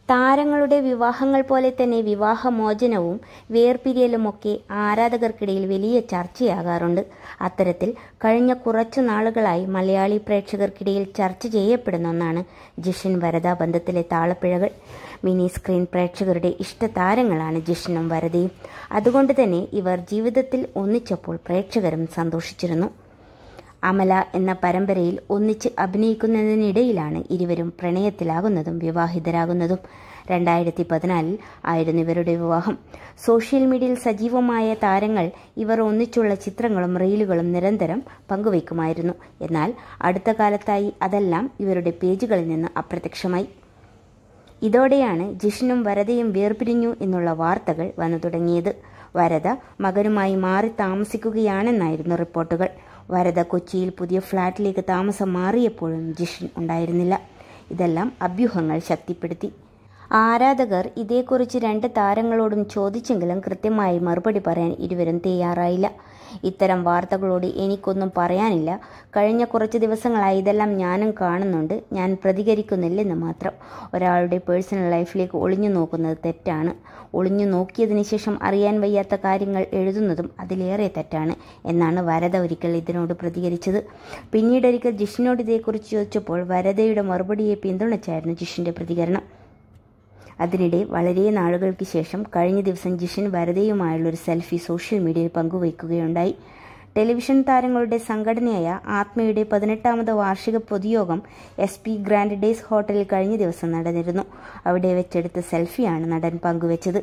താരങ്ങളുടെ വിവാഹങ്ങൾ പോലെ തന്നെ വിവാഹമോചനവും വേർപിരിയലുമൊക്കെ ആരാധകർക്കിടയിൽ വലിയ ചർച്ചയാകാറുണ്ട് അത്തരത്തിൽ കഴിഞ്ഞ കുറച്ചു നാളുകളായി മലയാളി പ്രേക്ഷകർക്കിടയിൽ ചർച്ച ചെയ്യപ്പെടുന്ന ഒന്നാണ് ജിഷൻ വരദ ബന്ധത്തിലെ താളപ്പിഴകൾ മിനി സ്ക്രീൻ പ്രേക്ഷകരുടെ ഇഷ്ടതാരങ്ങളാണ് ജിഷനും വരദയും അതുകൊണ്ട് തന്നെ ഇവർ ജീവിതത്തിൽ ഒന്നിച്ചപ്പോൾ പ്രേക്ഷകരും സന്തോഷിച്ചിരുന്നു അമല എന്ന പരമ്പരയിൽ ഒന്നിച്ച് അഭിനയിക്കുന്നതിനിടയിലാണ് ഇരുവരും പ്രണയത്തിലാകുന്നതും വിവാഹിതരാകുന്നതും രണ്ടായിരത്തി പതിനാലിൽ ആയിരുന്നു ഇവരുടെ വിവാഹം സോഷ്യൽ മീഡിയയിൽ സജീവമായ താരങ്ങൾ ഇവർ ഒന്നിച്ചുള്ള ചിത്രങ്ങളും റീലുകളും നിരന്തരം പങ്കുവയ്ക്കുമായിരുന്നു എന്നാൽ അടുത്ത കാലത്തായി അതെല്ലാം ഇവരുടെ പേജുകളിൽ നിന്ന് അപ്രത്യക്ഷമായി ഇതോടെയാണ് ജിഷനും വരദയും വേർപിരിഞ്ഞു എന്നുള്ള വാർത്തകൾ വന്നു തുടങ്ങിയത് വരദ മകനുമായി മാറി താമസിക്കുകയാണെന്നായിരുന്നു റിപ്പോർട്ടുകൾ വരദ കൊച്ചിയിൽ പുതിയ ഫ്ളാറ്റിലേക്ക് താമസം മാറിയപ്പോഴും ജിഷൻ ഉണ്ടായിരുന്നില്ല ഇതെല്ലാം അഭ്യൂഹങ്ങൾ ശക്തിപ്പെടുത്തി ആരാധകർ ഇതേക്കുറിച്ച് രണ്ട് താരങ്ങളോടും ചോദിച്ചെങ്കിലും കൃത്യമായി മറുപടി പറയാൻ ഇരുവരും തയ്യാറായില്ല ഇത്തരം വാർത്തകളോട് എനിക്കൊന്നും പറയാനില്ല കഴിഞ്ഞ കുറച്ച് ദിവസങ്ങളായി ഇതെല്ലാം ഞാനും കാണുന്നുണ്ട് ഞാൻ പ്രതികരിക്കുന്നില്ലെന്ന് മാത്രം ഒരാളുടെ പേഴ്സണൽ ലൈഫിലേക്ക് ഒളിഞ്ഞു നോക്കുന്നത് തെറ്റാണ് ഒളിഞ്ഞു നോക്കിയതിനു ശേഷം അറിയാൻ വയ്യാത്ത കാര്യങ്ങൾ എഴുതുന്നതും അതിലേറെ തെറ്റാണ് എന്നാണ് വരദ ഒരിക്കൽ ഇതിനോട് പ്രതികരിച്ചത് പിന്നീടൊരിക്കൽ ജിഷിനോട് ഇതേക്കുറിച്ച് ചോദിച്ചപ്പോൾ വരദയുടെ മറുപടിയെ പിന്തുണച്ചായിരുന്നു ജിഷിന്റെ പ്രതികരണം അതിനിടെ വളരെ നാളുകൾക്ക് ശേഷം കഴിഞ്ഞ ദിവസം ജിഷൻ വരദയുമായുള്ളൊരു സെൽഫി സോഷ്യൽ മീഡിയയിൽ പങ്കുവയ്ക്കുകയുണ്ടായി ടെലിവിഷൻ താരങ്ങളുടെ സംഘടനയായ ആത്മയുടെ പതിനെട്ടാമത് വാർഷിക പൊതുയോഗം എസ് പി ഗ്രാൻഡ് ഡേയ്സ് ഹോട്ടലിൽ കഴിഞ്ഞ ദിവസം നടന്നിരുന്നു അവിടെ വെച്ചെടുത്ത സെൽഫിയാണ് നടൻ പങ്കുവച്ചത്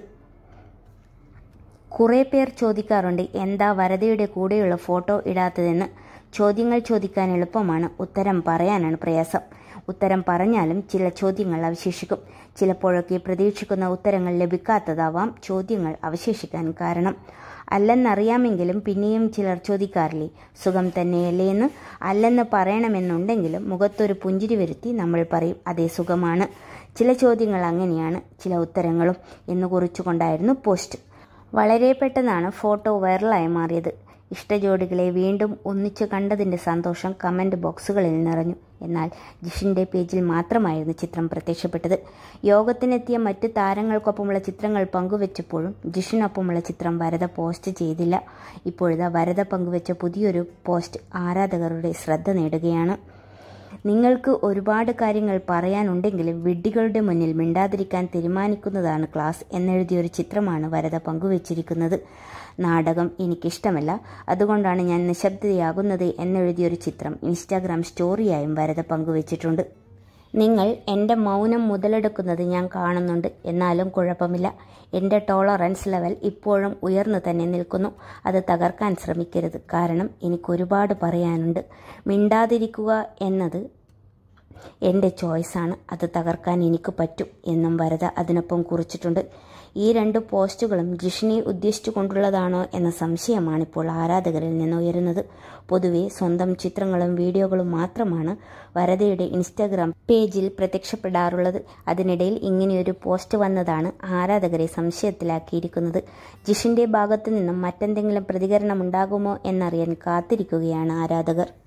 കുറേ പേർ ചോദിക്കാറുണ്ട് എന്താ വരദയുടെ കൂടെയുള്ള ഫോട്ടോ ഇടാത്തതെന്ന് ചോദ്യങ്ങൾ ചോദിക്കാൻ എളുപ്പമാണ് ഉത്തരം പറയാനാണ് പ്രയാസം ഉത്തരം പറഞ്ഞാലും ചില ചോദ്യങ്ങൾ അവശേഷിക്കും ചിലപ്പോഴൊക്കെ പ്രതീക്ഷിക്കുന്ന ഉത്തരങ്ങൾ ലഭിക്കാത്തതാവാം ചോദ്യങ്ങൾ അവശേഷിക്കാൻ കാരണം അല്ലെന്നറിയാമെങ്കിലും പിന്നെയും ചിലർ ചോദിക്കാറില്ലേ സുഖം തന്നെയല്ലേ എന്ന് അല്ലെന്ന് പറയണമെന്നുണ്ടെങ്കിലും മുഖത്തൊരു പുഞ്ചിരി വരുത്തി നമ്മൾ പറയും അതേ സുഖമാണ് ചില ചോദ്യങ്ങൾ അങ്ങനെയാണ് ചില ഉത്തരങ്ങളും എന്ന് കുറിച്ചുകൊണ്ടായിരുന്നു പോസ്റ്റ് വളരെ പെട്ടെന്നാണ് ഫോട്ടോ വൈറലായി മാറിയത് ഇഷ്ടജോഡികളെ വീണ്ടും ഒന്നിച്ചു കണ്ടതിന്റെ സന്തോഷം കമന്റ് ബോക്സുകളിൽ നിറഞ്ഞു എന്നാൽ ജിഷിന്റെ പേജിൽ മാത്രമായിരുന്നു ചിത്രം പ്രത്യക്ഷപ്പെട്ടത് യോഗത്തിനെത്തിയ മറ്റ് താരങ്ങൾക്കൊപ്പമുള്ള ചിത്രങ്ങൾ പങ്കുവച്ചപ്പോഴും ജിഷിനൊപ്പമുള്ള ചിത്രം വരദ പോസ്റ്റ് ചെയ്തില്ല ഇപ്പോഴത്തെ വരദ പങ്കുവച്ച പുതിയൊരു പോസ്റ്റ് ആരാധകരുടെ ശ്രദ്ധ നേടുകയാണ് നിങ്ങൾക്ക് ഒരുപാട് കാര്യങ്ങൾ പറയാനുണ്ടെങ്കിലും വിഡ്ഢികളുടെ മുന്നിൽ മിണ്ടാതിരിക്കാൻ തീരുമാനിക്കുന്നതാണ് ക്ലാസ് എന്നെഴുതിയൊരു ചിത്രമാണ് വരദ പങ്കുവച്ചിരിക്കുന്നത് നാടകം എനിക്കിഷ്ടമല്ല അതുകൊണ്ടാണ് ഞാൻ നിശബ്ദതയാകുന്നത് എന്നെഴുതിയൊരു ചിത്രം ഇൻസ്റ്റാഗ്രാം സ്റ്റോറിയായും വരദ പങ്കുവച്ചിട്ടുണ്ട് നിങ്ങൾ എൻ്റെ മൗനം മുതലെടുക്കുന്നത് ഞാൻ കാണുന്നുണ്ട് എന്നാലും കുഴപ്പമില്ല എൻ്റെ ടോളറൻസ് ലെവൽ ഇപ്പോഴും ഉയർന്നു തന്നെ നിൽക്കുന്നു അത് തകർക്കാൻ ശ്രമിക്കരുത് കാരണം എനിക്ക് ഒരുപാട് പറയാനുണ്ട് മിണ്ടാതിരിക്കുക എന്നത് എൻ്റെ ചോയ്സാണ് അത് തകർക്കാൻ എനിക്ക് പറ്റും എന്നും വരദ അതിനൊപ്പം കുറിച്ചിട്ടുണ്ട് ഈ രണ്ട് പോസ്റ്റുകളും ജിഷിനെ ഉദ്ദേശിച്ചുകൊണ്ടുള്ളതാണോ എന്ന സംശയമാണ് ഇപ്പോൾ ആരാധകരിൽ നിന്ന് ഉയരുന്നത് പൊതുവെ സ്വന്തം ചിത്രങ്ങളും വീഡിയോകളും മാത്രമാണ് വരദയുടെ ഇൻസ്റ്റാഗ്രാം പേജിൽ പ്രത്യക്ഷപ്പെടാറുള്ളത് അതിനിടയിൽ ഇങ്ങനെയൊരു പോസ്റ്റ് വന്നതാണ് ആരാധകരെ സംശയത്തിലാക്കിയിരിക്കുന്നത് ജിഷിന്റെ ഭാഗത്തു നിന്നും മറ്റെന്തെങ്കിലും പ്രതികരണം ഉണ്ടാകുമോ എന്നറിയാൻ കാത്തിരിക്കുകയാണ് ആരാധകർ